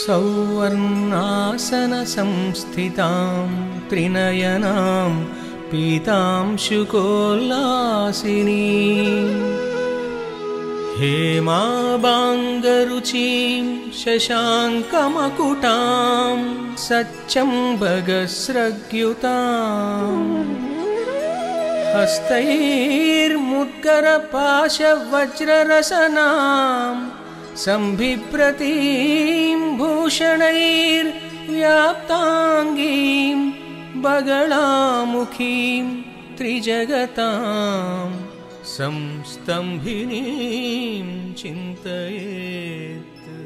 सौवर्णासनसंस्थितां त्रिनयनां पीतांशुकोल्लासिनी हेमाबाङ्गरुचिं शशाङ्कमकुटां सच्चम्बगस्रग्युताम् हस्तैर्मुद्गरपाशवज्ररसनां सम्भिप्रतीं भूषणैर्व्याप्ताङ्गीं बगलामुखीं त्रिजगतां संस्तम्भिनीं चिन्तयेत्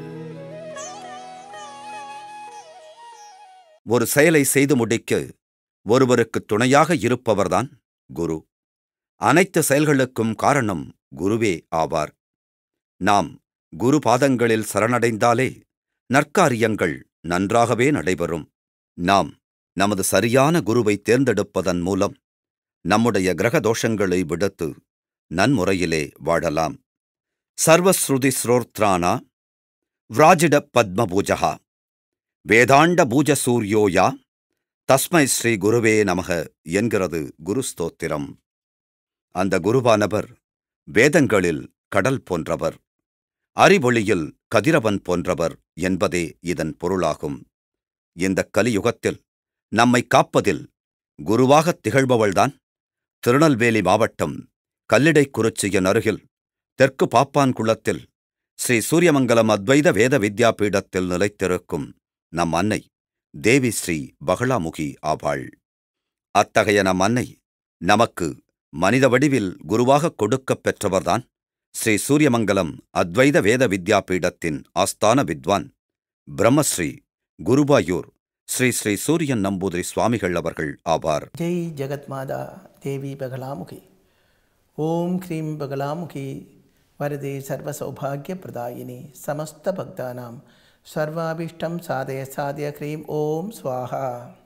ஒரு செயலை செய்து முடிக்க ஒருவருக்கு துணையாக இருப்பவர்தான் குரு அனைத்து செயல்களுக்கும் காரணம் குருவே ஆவார் நாம் குரு பாதங்களில் சரணடைந்தாலே நற்காரியங்கள் நன்றாகவே நடைபெறும் நாம் நமது சரியான குருவை தேர்ந்தெடுப்பதன் மூலம் நம்முடைய கிரக தோஷங்களை விடுத்து நன்முறையிலே வாழலாம் சர்வஸ்ருதி ஸ்ரோத்ரானா விராஜிட பத்மபூஜகா வேதாண்ட பூஜ சூரியோயா தஸ்மை ஸ்ரீ குருவே நமக என்கிறது குரு ஸ்தோத்திரம் அந்த குருவானவர் வேதங்களில் கடல் போன்றவர் அறிவொளியில் கதிரவன் போன்றவர் என்பதே இதன் பொருளாகும் இந்த கலியுகத்தில் நம்மை காப்பதில் குருவாகத் திகழ்பவள்தான் திருநெல்வேலி மாவட்டம் கல்லிடைக்குறிச்சியின் அருகில் தெற்கு பாப்பான்குளத்தில் ஸ்ரீ சூரியமங்கலம் அத்வைத வேத வித்யாபீடத்தில் நிலைத்திருக்கும் நம் அன்னை தேவி ஸ்ரீ பகலாமுகி ஆவாள் அத்தகைய நம் அன்னை நமக்கு மனித வடிவில் குருவாகக் கொடுக்கப் பெற்றவர்தான் ஸ்ரீ சூரியமங்கலம் அத்வைத வேத வித்யாபீடத்தின் ஆஸ்தான வித்வான் பிரம்மஸ்ரீ குருபாயூர் ஸ்ரீ ஸ்ரீ சூரியன் நம்பூதிரி சுவாமிகள் அவர்கள் ஆவார் ஜெய் ஜெகத்மாதா தேவி பகலாமுகி ஓம் க்ரீம் பகலாமுகி வரதே சர்வ சௌபாகிய பிரதாயினி சமஸ்த பக்தானாம் சர்வாபிஷ்டம் சாதய சாதய க்ரீம் ஓம் ஸ்வாஹா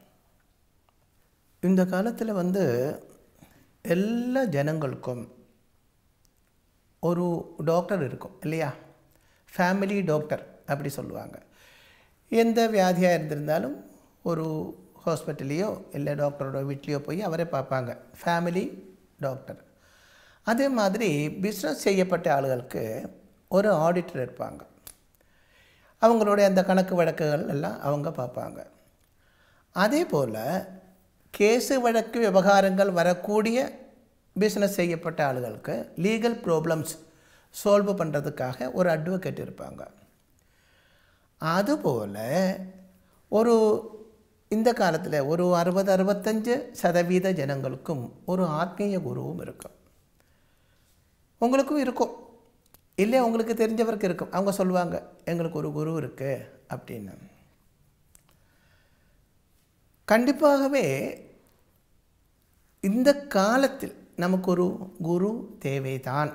இந்த காலத்தில் வந்து எல்லா ஜனங்களுக்கும் ஒரு டாக்டர் இருக்கும் இல்லையா ஃபேமிலி டாக்டர் அப்படி சொல்லுவாங்க எந்த வியாதியாக இருந்திருந்தாலும் ஒரு ஹாஸ்பிட்டல்லையோ இல்லை டாக்டரோட வீட்லேயோ போய் அவரை பார்ப்பாங்க ஃபேமிலி டாக்டர் அதே மாதிரி பிஸ்னஸ் செய்யப்பட்ட ஆளுகளுக்கு ஒரு ஆடிட்டர் இருப்பாங்க அவங்களுடைய அந்த கணக்கு வழக்குகள் எல்லாம் அவங்க பார்ப்பாங்க அதே போல் கேஸு வழக்கு விவகாரங்கள் வரக்கூடிய பிஸ்னஸ் செய்யப்பட்ட ஆளுகளுக்கு லீகல் ப்ராப்ளம்ஸ் சால்வ் பண்ணுறதுக்காக ஒரு அட்வொகேட் இருப்பாங்க அதுபோல் ஒரு இந்த காலத்தில் ஒரு அறுபது அறுபத்தஞ்சு சதவீத ஜனங்களுக்கும் ஒரு ஆத்மீய குருவும் இருக்கும் உங்களுக்கும் இருக்கும் இல்லை உங்களுக்கு தெரிஞ்சவருக்கு இருக்கும் அவங்க சொல்லுவாங்க எங்களுக்கு ஒரு குரு இருக்குது அப்படின்னு கண்டிப்பாகவே இந்த காலத்தில் நமக்கு ஒரு குரு தேவைதான்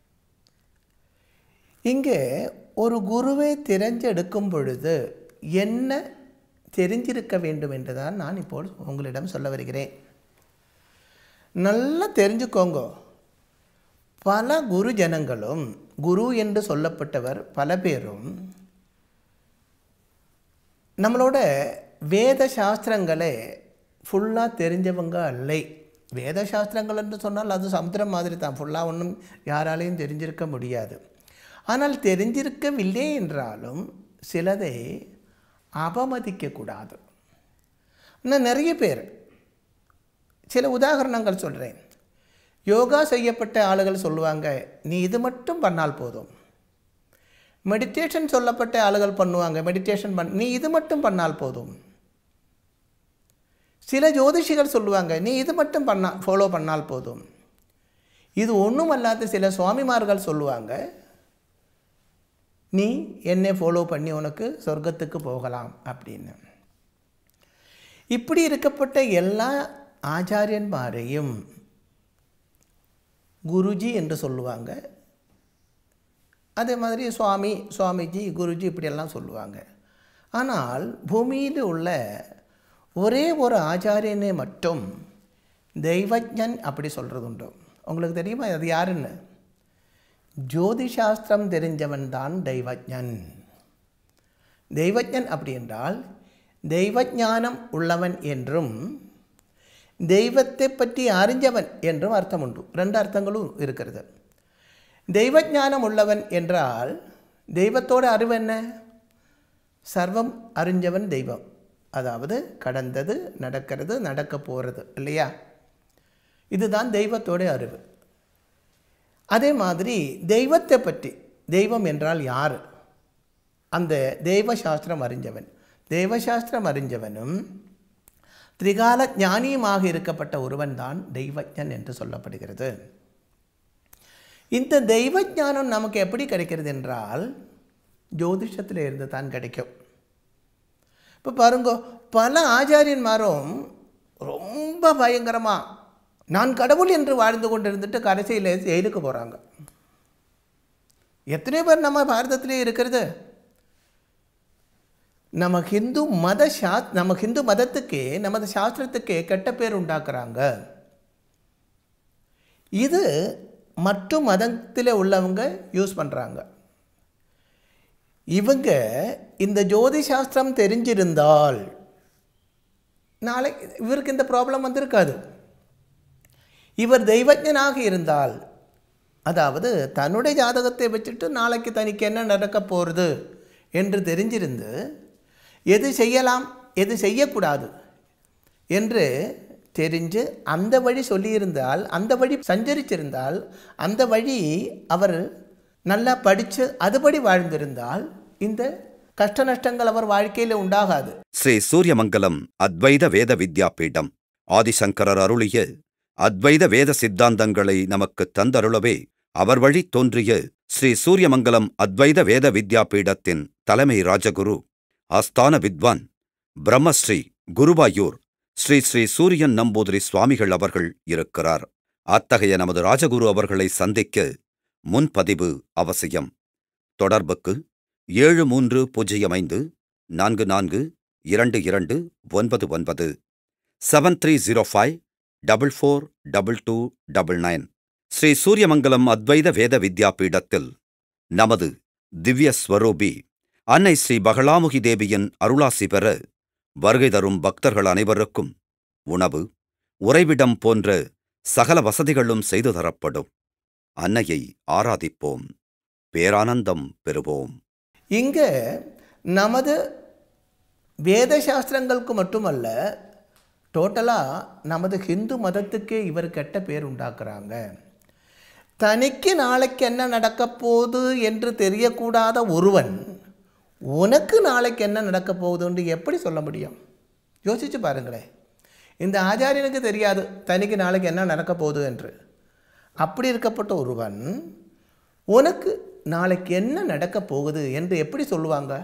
இங்கே ஒரு குருவை தெரிஞ்செடுக்கும் பொழுது என்ன தெரிஞ்சிருக்க வேண்டும் என்று தான் நான் இப்போது உங்களிடம் சொல்ல வருகிறேன் நல்லா தெரிஞ்சுக்கோங்க பல குரு ஜனங்களும் குரு என்று சொல்லப்பட்டவர் பல பேரும் நம்மளோட வேத சாஸ்திரங்களை ஃபுல்லாக தெரிஞ்சவங்க அல்லை வேத சாஸ்திரங்கள் என்று சொன்னால் அது சமுத்திரம் மாதிரி தான் ஃபுல்லாக ஒன்றும் யாராலையும் தெரிஞ்சிருக்க முடியாது ஆனால் தெரிஞ்சிருக்கவில்லை என்றாலும் சிலதை அவமதிக்கக்கூடாது இன்னும் நிறைய பேர் சில உதாரணங்கள் சொல்கிறேன் யோகா செய்யப்பட்ட ஆளுகள் சொல்லுவாங்க நீ இது மட்டும் பண்ணால் போதும் மெடிடேஷன் சொல்லப்பட்ட ஆளுகள் பண்ணுவாங்க மெடிடேஷன் பண் நீ இது மட்டும் பண்ணால் போதும் சில ஜோதிஷிகள் சொல்லுவாங்க நீ இது மட்டும் பண்ணா ஃபாலோ பண்ணால் போதும் இது ஒன்றும் அல்லாத சில சுவாமிமார்கள் சொல்லுவாங்க நீ என்னை ஃபாலோ பண்ணி உனக்கு சொர்க்கத்துக்கு போகலாம் அப்படின்னு இப்படி இருக்கப்பட்ட எல்லா ஆச்சாரியன்மாரையும் குருஜி என்று சொல்லுவாங்க அதே மாதிரி சுவாமி சுவாமிஜி குருஜி இப்படியெல்லாம் சொல்லுவாங்க ஆனால் பூமியில் உள்ள ஒரே ஒரு ஆச்சாரியனை மட்டும் தெய்வஜன் அப்படி சொல்கிறது உண்டு உங்களுக்கு தெரியுமா அது யாருன்னு ஜோதிஷாஸ்திரம் தெரிஞ்சவன் தான் தெய்வஜன் தெய்வஜன் அப்படி என்றால் தெய்வஞானம் உள்ளவன் என்றும் தெய்வத்தை பற்றி அறிஞ்சவன் என்றும் அர்த்தம் உண்டு ரெண்டு அர்த்தங்களும் இருக்கிறது தெய்வஞானம் உள்ளவன் என்றால் தெய்வத்தோட அறிவு என்ன சர்வம் அறிஞ்சவன் தெய்வம் அதாவது கடந்தது நடக்கிறது நடக்க போகிறது இல்லையா இதுதான் தெய்வத்தோட அறிவு அதே மாதிரி தெய்வத்தை பற்றி தெய்வம் என்றால் யார் அந்த தெய்வ சாஸ்திரம் அறிஞ்சவன் தெய்வசாஸ்திரம் அறிஞ்சவனும் திரிகால ஞானியுமாக இருக்கப்பட்ட ஒருவன் தான் தெய்வஜன் என்று சொல்லப்படுகிறது இந்த தெய்வ ஞானம் நமக்கு எப்படி கிடைக்கிறது என்றால் ஜோதிஷத்தில் இருந்து தான் கிடைக்கும் இப்போ பாருங்க பல ஆச்சாரியன்மாரும் ரொம்ப பயங்கரமாக நான் கடவுள் என்று வாழ்ந்து கொண்டு இருந்துட்டு கடைசியில் ஜெயிலுக்கு போகிறாங்க எத்தனையோ பேர் நம்ம பாரதத்திலே இருக்கிறது நம்ம ஹிந்து மத சா நம்ம ஹிந்து மதத்துக்கே நமது சாஸ்திரத்துக்கே கெட்ட பேர் உண்டாக்குறாங்க இது மற்ற மதத்தில் உள்ளவங்க யூஸ் பண்ணுறாங்க இவங்க இந்த ஜோதி சாஸ்திரம் தெரிஞ்சிருந்தால் நாளை இவருக்கு இந்த ப்ராப்ளம் வந்திருக்காது இவர் தெய்வஜனாக இருந்தால் அதாவது தன்னுடைய ஜாதகத்தை வச்சுட்டு நாளைக்கு தனிக்கு என்ன நடக்க போகிறது என்று தெரிஞ்சிருந்து எது செய்யலாம் எது செய்யக்கூடாது என்று தெரிஞ்சு அந்த வழி சொல்லியிருந்தால் அந்த வழி சஞ்சரிச்சிருந்தால் அந்த வழி அவர் நல்லா படித்து அதுபடி வாழ்ந்திருந்தால் இந்த கஷ்ட நஷ்டங்கள் அவர் வாழ்க்கையில் உண்டாகாது ஸ்ரீ சூரியமங்கலம் அத்வைத வேத வித்யாபீடம் ஆதிசங்கரர் அருளிய அத்வைத வேத சித்தாந்தங்களை நமக்கு தந்தருளவே அவர் வழி தோன்றிய ஸ்ரீ சூரியமங்கலம் அத்வைத வேத வித்யாபீடத்தின் தலைமை ராஜகுரு ஆஸ்தான வித்வான் பிரம்மஸ்ரீ குருவாயூர் ஸ்ரீ ஸ்ரீ சூரியன் நம்பூதிரி சுவாமிகள் அவர்கள் இருக்கிறார் அத்தகைய நமது ராஜகுரு அவர்களை சந்திக்க முன்பதிவு அவசியம் தொடர்புக்கு ஏழு மூன்று பூஜ்ஜியம் ஐந்து நான்கு நான்கு இரண்டு இரண்டு ஒன்பது ஒன்பது seven three zero five double four double two double nine Sri Suryamangalam Advaita Veda வித்யாபீடத்தில் நமது திவ்ய ஸ்வரூபி அன்னை ஸ்ரீ பகலாமுகி தேவியின் அருளாசி பெற வருகை தரும் பக்தர்கள் அனைவருக்கும் உணவு உறைவிடம் போன்ற சகல வசதிகளும் செய்து தரப்படும் அன்னையை ஆராதிப்போம் பேரானந்தம் பெறுவோம் இங்கே நமது வேத சாஸ்திரங்களுக்கு மட்டுமல்ல டோட்டலாக நமது ஹிந்து மதத்துக்கே இவர் கெட்ட பேர் உண்டாக்குறாங்க தனிக்கு நாளைக்கு என்ன நடக்கப் போகுது என்று தெரியக்கூடாத ஒருவன் உனக்கு நாளைக்கு என்ன நடக்கப் போகுதுன்னு எப்படி சொல்ல முடியும் யோசிச்சு பாருங்களேன் இந்த ஆச்சாரியனுக்கு தெரியாது தனிக்கு நாளைக்கு என்ன நடக்க போகுது என்று அப்படி இருக்கப்பட்ட ஒருவன் உனக்கு நாளைக்கு என்ன நடக்க போகுது என்று எப்படி சொல்லுவாங்க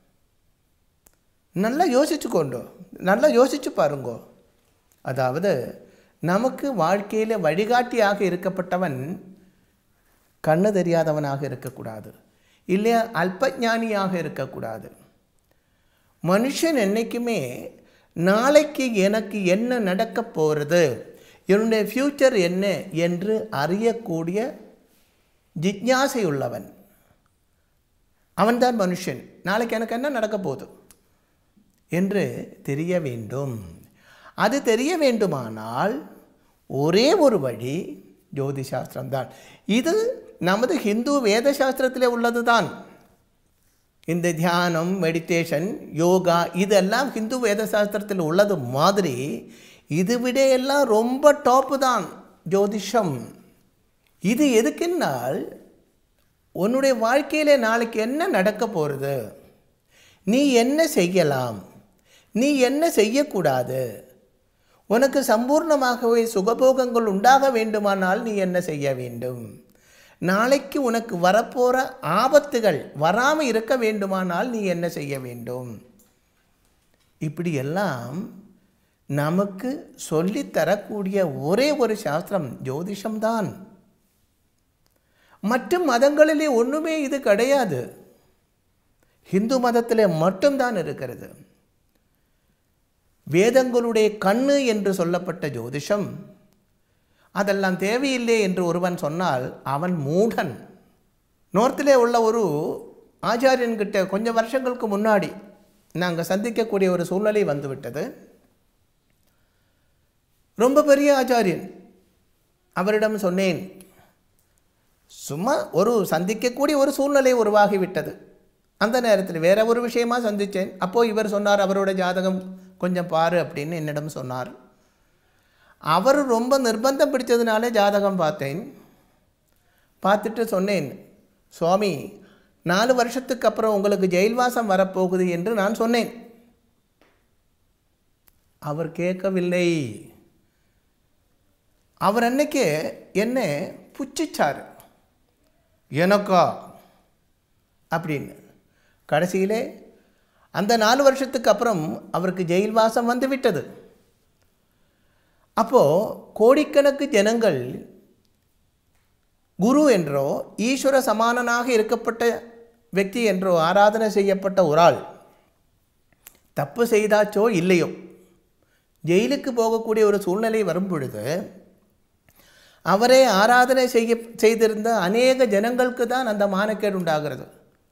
நல்லா யோசிச்சுக்கோண்டோ நல்லா யோசிச்சு பாருங்கோ அதாவது நமக்கு வாழ்க்கையில் வழிகாட்டியாக இருக்கப்பட்டவன் கண்ணு தெரியாதவனாக இருக்கக்கூடாது இல்லையா அல்பஞானியாக இருக்கக்கூடாது மனுஷன் என்னைக்குமே நாளைக்கு எனக்கு என்ன நடக்க போகிறது என்னுடைய ஃப்யூச்சர் என்ன என்று அறியக்கூடிய ஜிக்ஞாசை உள்ளவன் அவன்தான் மனுஷன் நாளைக்கு எனக்கு என்ன நடக்க போகுது என்று தெரிய வேண்டும் அது தெரிய வேண்டுமானால் ஒரே ஒரு வழி ஜோதி சாஸ்திரம்தான் இது நமது ஹிந்து வேத சாஸ்திரத்திலே உள்ளது தான் இந்த தியானம் மெடிடேஷன் யோகா இதெல்லாம் ஹிந்து வேத சாஸ்திரத்தில் உள்ளது மாதிரி இது விட எல்லாம் ரொம்ப டாப்பு தான் ஜோதிஷம் இது எதுக்குன்னால் உன்னுடைய வாழ்க்கையில் நாளைக்கு என்ன நடக்க போகிறது நீ என்ன செய்யலாம் நீ என்ன செய்யக்கூடாது உனக்கு சம்பூர்ணமாகவே சுகபோகங்கள் உண்டாக வேண்டுமானால் நீ என்ன செய்ய வேண்டும் நாளைக்கு உனக்கு வரப்போகிற ஆபத்துகள் வராமல் இருக்க வேண்டுமானால் நீ என்ன செய்ய வேண்டும் இப்படியெல்லாம் நமக்கு சொல்லித் தரக்கூடிய ஒரே ஒரு சாஸ்திரம் ஜோதிஷம்தான் மற்ற மதங்களிலே ஒன்றுமே இது கிடையாது ஹிந்து மதத்தில் மட்டும்தான் இருக்கிறது வேதங்களுடைய கண்ணு என்று சொல்லப்பட்ட ஜோதிஷம் அதெல்லாம் தேவையில்லை என்று ஒருவன் சொன்னால் அவன் மூடன் நோர்த்திலே உள்ள ஒரு ஆச்சாரியன்கிட்ட கொஞ்சம் வருஷங்களுக்கு முன்னாடி நாங்கள் சந்திக்கக்கூடிய ஒரு சூழ்நிலை வந்துவிட்டது ரொம்ப பெரிய ஆச்சாரியன் அவரிடம் சொன்னேன் சும்மா ஒரு சந்திக்கக்கூடிய ஒரு சூழ்நிலை உருவாகிவிட்டது அந்த நேரத்தில் வேற ஒரு விஷயமா சந்தித்தேன் அப்போது இவர் சொன்னார் அவரோட ஜாதகம் கொஞ்சம் பாரு அப்படின்னு என்னிடம் சொன்னார் அவர் ரொம்ப நிர்பந்தம் பிடிச்சதுனாலே ஜாதகம் பார்த்தேன் பார்த்துட்டு சொன்னேன் சுவாமி நாலு வருஷத்துக்கு அப்புறம் உங்களுக்கு ஜெயில்வாசம் வரப்போகுது என்று நான் சொன்னேன் அவர் கேட்கவில்லை அவர் அன்னைக்கு என்ன புச்சிச்சார் எனக்கா அப்படின்னு கடைசியிலே அந்த நாலு வருஷத்துக்கு அப்புறம் அவருக்கு ஜெயில்வாசம் வந்து விட்டது அப்போது கோடிக்கணக்கு ஜனங்கள் குரு என்றோ ஈஸ்வர சமானனாக இருக்கப்பட்ட व्यक्ति என்றோ ஆராதனை செய்யப்பட்ட ஒரு ஆள் தப்பு செய்தாச்சோ இல்லையோ ஜெயிலுக்கு போகக்கூடிய ஒரு சூழ்நிலை வரும் பொழுது அவரை ஆராதனை செய்ய செய்திருந்த அநேக ஜனங்களுக்கு தான் அந்த மானக்கேடு உண்டாகிறது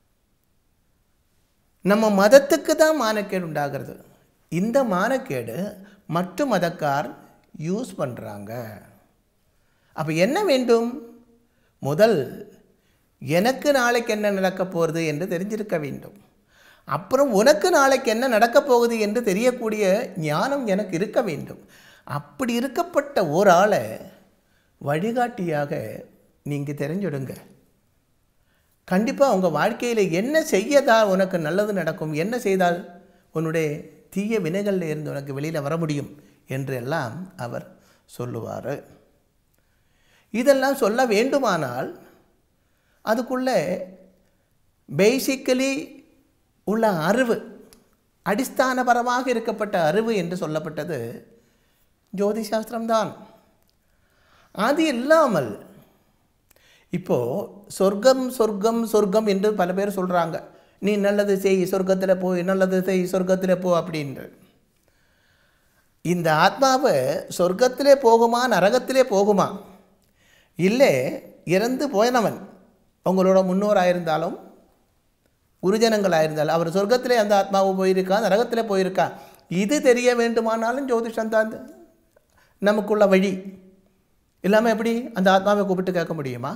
நம்ம மதத்துக்கு தான் மானக்கேடு உண்டாகிறது இந்த மானக்கேடு மற்ற மதக்கார் யூஸ் பண்ணுறாங்க அப்போ என்ன வேண்டும் முதல் எனக்கு நாளைக்கு என்ன நடக்கப் போகிறது என்று தெரிஞ்சிருக்க வேண்டும் அப்புறம் உனக்கு நாளைக்கு என்ன நடக்கப் போகுது என்று தெரியக்கூடிய ஞானம் எனக்கு இருக்க வேண்டும் அப்படி இருக்கப்பட்ட ஒரு ஆளை வழிகாட்டியாக நீங்கள் தெரிஞ்சிடுங்க கண்டிப்பாக உங்கள் வாழ்க்கையில் என்ன செய்யதால் உனக்கு நல்லது நடக்கும் என்ன செய்தால் உன்னுடைய தீய வினைகளில் இருந்து உனக்கு வெளியில் வர முடியும் என்று எல்லாம் அவர் சொல்லுவார் இதெல்லாம் சொல்ல வேண்டுமானால் அதுக்குள்ளே பேசிக்கலி உள்ள அறிவு அடிஸ்தானபரமாக இருக்கப்பட்ட அறிவு என்று சொல்லப்பட்டது ஜோதிஷாஸ்திரம்தான் அது இல்லாமல் இப்போது சொர்க்கம் சொர்க்கம் சொர்க்கம் என்று பல பேர் சொல்கிறாங்க நீ நல்லது செய் சொர்க்கத்தில் போய் நல்லது செய் சொர்க்கத்தில் போ அப்படின்று இந்த ஆத்மாவை சொர்க்கத்திலே போகுமா நரகத்திலே போகுமா இல்லை இறந்து போனவன் உங்களோட முன்னோராக இருந்தாலும் குருஜனங்களாக இருந்தாலும் அவர் சொர்க்கத்திலே அந்த ஆத்மாவு போயிருக்கா நரகத்தில் போயிருக்கா இது தெரிய வேண்டுமானாலும் ஜோதிஷம் தான் நமக்குள்ள வழி இல்லாமல் எப்படி அந்த ஆத்மாவை கூப்பிட்டு கேட்க முடியுமா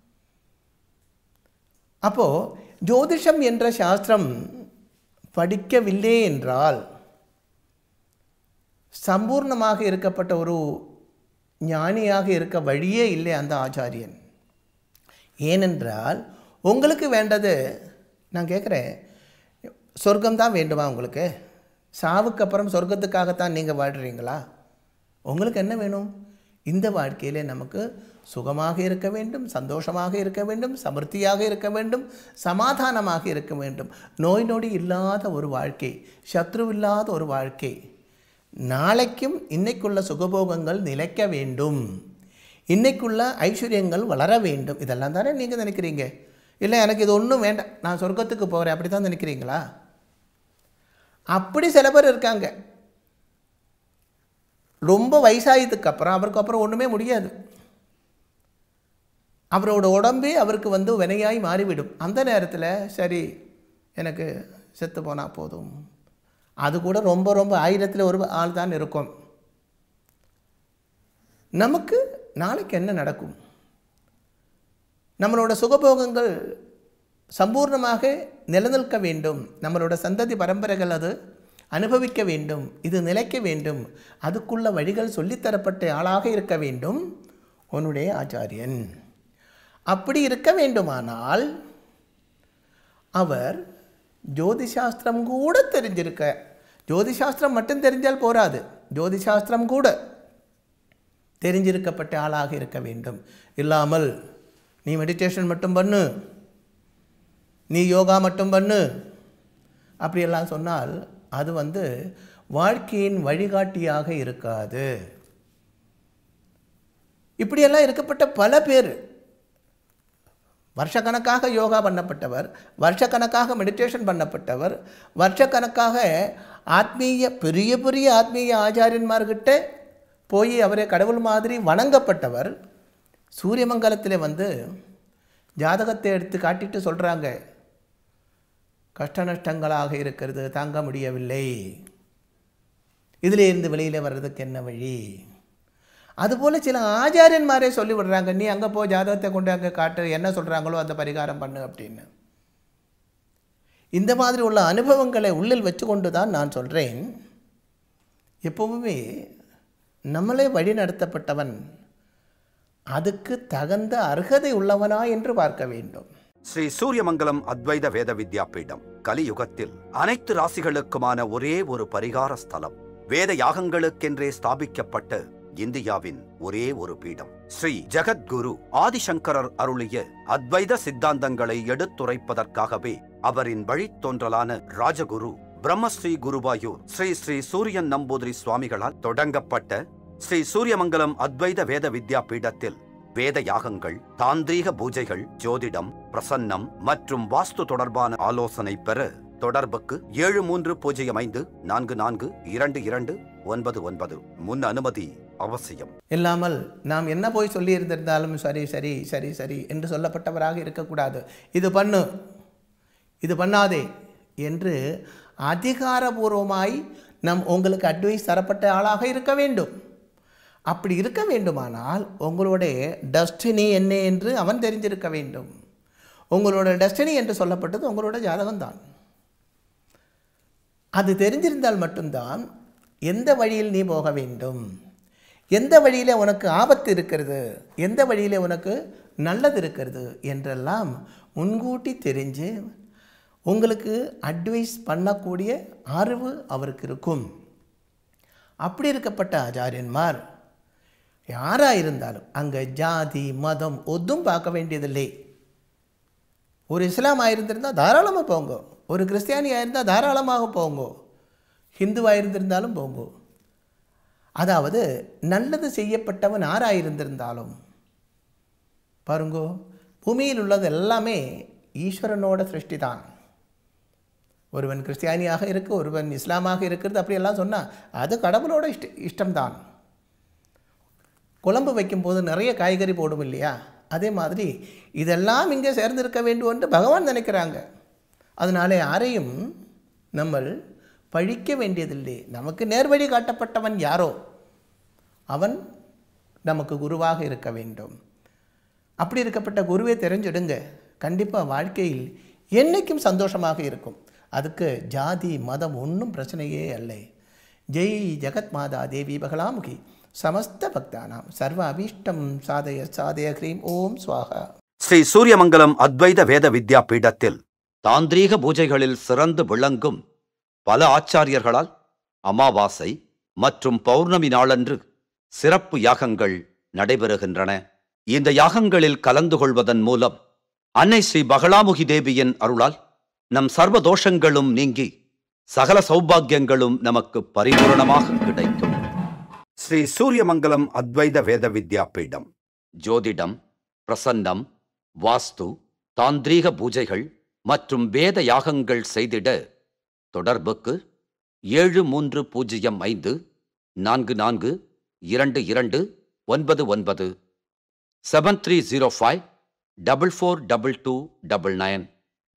அப்போது ஜோதிஷம் என்ற சாஸ்திரம் படிக்கவில்லை என்றால் சம்பூர்ணமாக இருக்கப்பட்ட ஒரு ஞானியாக இருக்க வழியே இல்லை அந்த ஆச்சாரியன் ஏனென்றால் உங்களுக்கு வேண்டது நான் கேட்குறேன் சொர்க்கம் தான் வேண்டுமா உங்களுக்கு சாவுக்கு அப்புறம் சொர்க்கத்துக்காகத்தான் நீங்கள் வாழ்கிறீங்களா உங்களுக்கு என்ன வேணும் இந்த வாழ்க்கையிலே நமக்கு சுகமாக இருக்க வேண்டும் சந்தோஷமாக இருக்க வேண்டும் சமிருத்தியாக இருக்க வேண்டும் சமாதானமாக இருக்க வேண்டும் நோய் நொடி இல்லாத ஒரு வாழ்க்கை சத்ரு இல்லாத ஒரு வாழ்க்கை நாளைக்கும் இன்னைக்குள்ள சுகபோகங்கள் நிலைக்க வேண்டும் இன்னைக்குள்ள ஐஸ்வர்யங்கள் வளர வேண்டும் இதெல்லாம் தானே நீங்கள் நினைக்கிறீங்க இல்லை எனக்கு இது ஒன்றும் வேண்டாம் நான் சொர்க்கத்துக்கு போகிறேன் அப்படி தான் நினைக்கிறீங்களா அப்படி சில பேர் இருக்காங்க ரொம்ப வயசாயதுக்கு அப்புறம் அவருக்கு அப்புறம் ஒன்றுமே முடியாது அவரோட உடம்பே அவருக்கு வந்து வினையாய் மாறிவிடும் அந்த நேரத்தில் சரி எனக்கு செத்து போனால் போதும் அது கூட ரொம்ப ரொம்ப ஆயிரத்தில் ஒரு ஆள் தான் இருக்கும் நமக்கு நாளைக்கு என்ன நடக்கும் நம்மளோட சுகபோகங்கள் சம்பூர்ணமாக நிலநிற்க வேண்டும் நம்மளோட சந்ததி பரம்பரைகள் அது அனுபவிக்க வேண்டும் இது நிலைக்க வேண்டும் அதுக்குள்ள வழிகள் சொல்லித்தரப்பட்ட ஆளாக இருக்க வேண்டும் உன்னுடைய ஆச்சாரியன் அப்படி இருக்க வேண்டுமானால் அவர் ஜோதிஷாஸ்திரம் கூட தெரிஞ்சிருக்க ஜோதிஷாஸ்திரம் மட்டும் தெரிஞ்சால் போராது ஜோதிஷாஸ்திரம் கூட தெரிஞ்சிருக்கப்பட்ட ஆளாக இருக்க வேண்டும் இல்லாமல் நீ மெடிடேஷன் மட்டும் பண்ணு நீ யோகா மட்டும் பண்ணு அப்படியெல்லாம் சொன்னால் அது வந்து வாழ்க்கையின் வழிகாட்டியாக இருக்காது இப்படியெல்லாம் இருக்கப்பட்ட பல பேர் வருஷக்கணக்காக யோகா பண்ணப்பட்டவர் வருஷக்கணக்காக மெடிடேஷன் பண்ணப்பட்டவர் வருஷக்கணக்காக ஆத்மீய பெரிய பெரிய ஆத்மீய ஆச்சாரியன்மார்கிட்ட போய் அவரை கடவுள் மாதிரி வணங்கப்பட்டவர் சூரியமங்கலத்தில் வந்து ஜாதகத்தை எடுத்து காட்டிட்டு சொல்கிறாங்க கஷ்ட நஷ்டங்களாக இருக்கிறது தாங்க முடியவில்லை இதிலே இருந்து வெளியில் வர்றதுக்கு என்ன வழி அதுபோல் சில ஆச்சாரியன்மாரே சொல்லி விடுறாங்க நீ அங்கே போ ஜாதகத்தை கொண்டு அங்கே காட்டு என்ன சொல்கிறாங்களோ அந்த பரிகாரம் பண்ணு அப்படின்னு இந்த மாதிரி உள்ள அனுபவங்களை உள்ளில் வச்சுக்கொண்டு தான் நான் சொல்கிறேன் எப்பவுமே நம்மளே வழி நடத்தப்பட்டவன் அதுக்கு தகுந்த அர்ஹதை உள்ளவனா என்று பார்க்க வேண்டும் ஸ்ரீ சூரியமங்கலம் அத்வைத வேத வித்யாபீடம் கலியுகத்தில் அனைத்து ராசிகளுக்குமான ஒரே ஒரு பரிகார ஸ்தலம் வேத யாகங்களுக்கென்றே ஸ்தாபிக்கப்பட்ட இந்தியாவின் ஒரே ஒரு பீடம் ஸ்ரீ ஜெகத்குரு ஆதிசங்கரர் அருளிய அத்வைத சித்தாந்தங்களை எடுத்துரைப்பதற்காகவே அவரின் வழித்தோன்றலான ராஜகுரு பிரம்மஸ்ரீ குருவாயூர் ஸ்ரீ ஸ்ரீ சூரியன் நம்பூதிரி சுவாமிகளால் தொடங்கப்பட்ட ஸ்ரீ சூரியமங்கலம் அத்வைத வேத வித்யா பீடத்தில் வேத யாகங்கள் தாந்திரீக பூஜைகள் ஜோதிடம் பிரசன்னம் மற்றும் வாஸ்து தொடர்பான ஆலோசனை பெற தொடர்புக்கு ஏழு மூன்று பூஜ்ஜியம் ஐந்து நான்கு நான்கு இரண்டு இரண்டு ஒன்பது ஒன்பது முன் அனுமதி அவசியம் இல்லாமல் நாம் என்ன போய் சொல்லி இருந்திருந்தாலும் சரி சரி சரி சரி என்று சொல்லப்பட்டவராக இருக்கக்கூடாது இது பண்ணு இது பண்ணாதே என்று அதிகாரபூர்வமாய் நம் உங்களுக்கு அட்வைஸ் தரப்பட்ட ஆளாக இருக்க வேண்டும் அப்படி இருக்க வேண்டுமானால் உங்களுடைய டெஸ்டினி என்ன என்று அவன் தெரிஞ்சிருக்க வேண்டும் உங்களோட டெஸ்டினி என்று சொல்லப்பட்டது உங்களோட ஜாதகம்தான் அது தெரிஞ்சிருந்தால் மட்டும்தான் எந்த வழியில் நீ போக வேண்டும் எந்த வழியில் உனக்கு ஆபத்து இருக்கிறது எந்த வழியில் உனக்கு நல்லது இருக்கிறது என்றெல்லாம் முன்கூட்டி தெரிஞ்சு உங்களுக்கு அட்வைஸ் பண்ணக்கூடிய அறிவு அவருக்கு இருக்கும் அப்படி இருக்கப்பட்ட ஆச்சாரியன்மார் யாராக இருந்தாலும் அங்கே ஜாதி மதம் ஒதும் பார்க்க வேண்டியதில்லை ஒரு இஸ்லாமாக இருந்திருந்தால் தாராளமாக போங்க ஒரு கிறிஸ்டியானியாக இருந்தால் தாராளமாக போங்க ஹிந்துவாக இருந்திருந்தாலும் போங்க அதாவது நல்லது செய்யப்பட்டவன் ஆராக இருந்திருந்தாலும் பாருங்கோ பூமியில் உள்ளது எல்லாமே ஈஸ்வரனோட சிருஷ்டி தான் ஒருவன் கிறிஸ்டியானியாக இருக்கு ஒருவன் இஸ்லாமாக இருக்கிறது அப்படியெல்லாம் சொன்னால் அது கடவுளோட இஷ்ட இஷ்டம்தான் குழம்பு வைக்கும்போது நிறைய காய்கறி போடும் இல்லையா அதே மாதிரி இதெல்லாம் இங்கே சேர்ந்திருக்க வேண்டும் என்று பகவான் நினைக்கிறாங்க அதனால யாரையும் நம்ம பழிக்க வேண்டியதில்லை நமக்கு நேர்வழி காட்டப்பட்டவன் யாரோ அவன் நமக்கு குருவாக இருக்க வேண்டும் அப்படி இருக்கப்பட்ட குருவை தெரிஞ்சிடுங்க கண்டிப்பாக வாழ்க்கையில் என்றைக்கும் சந்தோஷமாக இருக்கும் அதுக்கு ஜாதி மதம் ஒன்றும் பிரச்சனையே அல்ல ஜெய் ஜெகத் மாதா தேவி பகலாமுகி சமஸ்த பக்தானாம் சர்வ அபீஷ்டம் சாதய சாதய ஹ்ரீம் ஓம் சுவாகா ஸ்ரீ சூரியமங்கலம் அத்வைத வேத வித்யா பீடத்தில் தாந்திரீக பூஜைகளில் சிறந்து விளங்கும் பல ஆச்சாரியர்களால் அமாவாசை மற்றும் பௌர்ணமி நாளன்று சிறப்பு யாகங்கள் நடைபெறுகின்றன இந்த யாகங்களில் கலந்து கொள்வதன் மூலம் அன்னை ஸ்ரீ பகலாமுகி தேவியின் அருளால் நம் சர்வ தோஷங்களும் நீங்கி சகல சௌபாக்கியங்களும் நமக்கு பரிபூரணமாக கிடைக்கும் ஸ்ரீ சூரியமங்கலம் அத்வைத வேத வித்யா பீடம் ஜோதிடம் பிரசன்னம் வாஸ்து தாந்திரீக பூஜைகள் மற்றும் வேத யாகங்கள் செய்திட தொடர்புக்கு ஏழு மூன்று பூஜ்ஜியம் ஐந்து நான்கு நான்கு இரண்டு இரண்டு ஒன்பது ஒன்பது seven three zero five double four double two double nine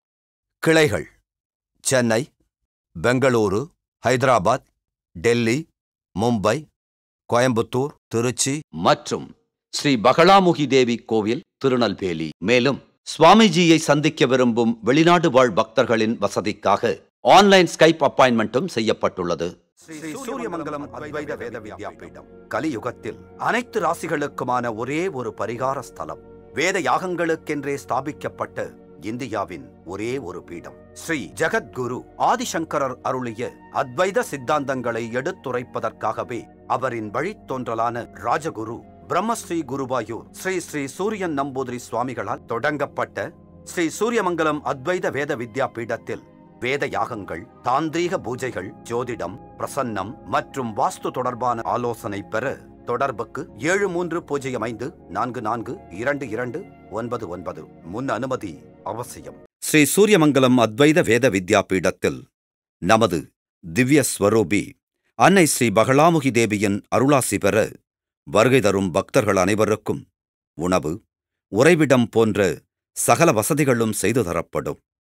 கிளைகள் சென்னை பெங்களூரு ஹைதராபாத் டெல்லி மும்பை கோயம்புத்தூர் திருச்சி மற்றும் ஸ்ரீ பகலாமுகி தேவி கோவில் திருநெல்வேலி மேலும் சுவாமிஜியை சந்திக்க விரும்பும் வெளிநாடு வாழ் பக்தர்களின் வசதிக்காக ஆன்லைன் ஸ்கைப் அப்பாயின்மெண்ட்டும் செய்யப்பட்டுள்ளது ஸ்ரீ சூரியமங்கலம் அத்வைத வேத வித்யாபீடம் கலியுகத்தில் அனைத்து ராசிகளுக்குமான ஒரே ஒரு பரிகார ஸ்தலம் வேத யாகங்களுக்கென்றே ஸ்தாபிக்கப்பட்ட இந்தியாவின் ஒரே ஒரு பீடம் ஸ்ரீ ஜெகத்குரு ஆதிசங்கரர் அருளிய அத்வைத சித்தாந்தங்களை எடுத்துரைப்பதற்காகவே அவரின் வழித்தோன்றலான ராஜகுரு பிரம்மஸ்ரீ குருவாயூர் ஸ்ரீ ஸ்ரீ சூரியன் நம்பூதிரி சுவாமிகளால் தொடங்கப்பட்ட ஸ்ரீ சூரியமங்கலம் அத்வைத வேத வித்யா பீடத்தில் வேத யாகங்கள் தாந்திரீக பூஜைகள் ஜோதிடம் பிரசன்னம் மற்றும் வாஸ்து தொடர்பான ஆலோசனை பெற தொடர்புக்கு ஏழு மூன்று பூஜ்ஜியம் ஐந்து நான்கு நான்கு இரண்டு இரண்டு ஒன்பது ஒன்பது முன் அனுமதி அவசியம் ஸ்ரீ சூரியமங்கலம் அத்வைத வேத வித்யா பீடத்தில் நமது திவ்ய ஸ்வரூபி அன்னை ஸ்ரீ பகலாமுகி தேவியின் அருளாசி பெற வருகை தரும் பக்தர்கள் அனைவருக்கும் உணவு உறைவிடம் போன்ற சகல வசதிகளும் செய்து தரப்படும்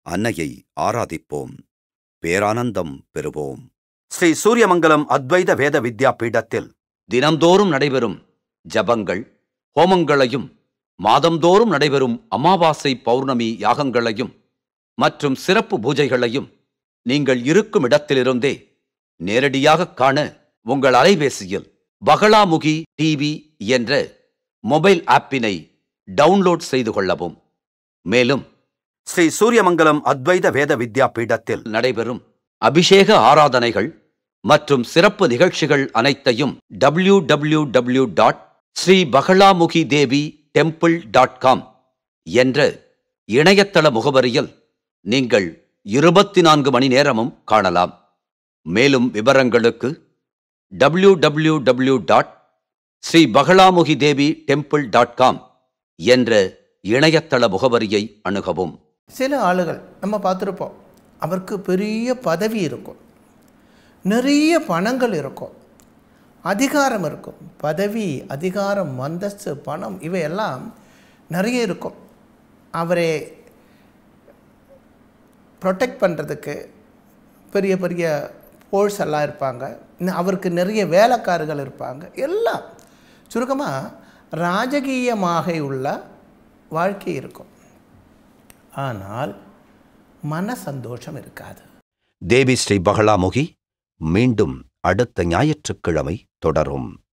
அன்னையை ஆராதிப்போம் பேரானந்தம் பெறுவோம் ஸ்ரீ சூரியமங்கலம் அத்வைத வேத வித்யா பீடத்தில் தினம்தோறும் நடைபெறும் ஜபங்கள் ஹோமங்களையும் மாதந்தோறும் நடைபெறும் அமாவாசை பௌர்ணமி யாகங்களையும் மற்றும் சிறப்பு பூஜைகளையும் நீங்கள் இருக்கும் இடத்திலிருந்தே நேரடியாக காண உங்கள் அலைபேசியில் பகலாமுகி டிவி என்ற மொபைல் ஆப்பினை டவுன்லோட் செய்து கொள்ளவும் மேலும் ஸ்ரீ சூரியமங்கலம் அத்வைத வேத வித்யா பீடத்தில் நடைபெறும் அபிஷேக ஆராதனைகள் மற்றும் சிறப்பு நிகழ்ச்சிகள் அனைத்தையும் W W W dot Shri Bagalamukhi Devi temple dot com என்ற இணையதள முகவரியில் நீங்கள் இருபத்தி நான்கு மணி நேரமும் காணலாம் மேலும் விவரங்களுக்கு W W W dot Shri Bagalamukhi Devi temple dot com என்ற இணையதள முகவரியை அணுகவும் சில ஆளுகள் நம்ம பார்த்துருப்போம் அவருக்கு பெரிய பதவி இருக்கும் நிறைய பணங்கள் இருக்கும் அதிகாரம் இருக்கும் பதவி அதிகாரம் அந்தஸ்து பணம் இவையெல்லாம் நிறைய இருக்கும் அவரை ப்ரொடெக்ட் பண்ணுறதுக்கு பெரிய பெரிய போர்ஸ் எல்லாம் இருப்பாங்க இன்னும் அவருக்கு நிறைய வேலைக்காரர்கள் இருப்பாங்க எல்லாம் சுருக்கமாக ராஜகீயமாக உள்ள வாழ்க்கை இருக்கும் ஆனால் மன சந்தோஷம் இருக்காது தேவி ஸ்ரீ பகலாமுகி மீண்டும் அடுத்த ஞாயிற்றுக்கிழமை தொடரும்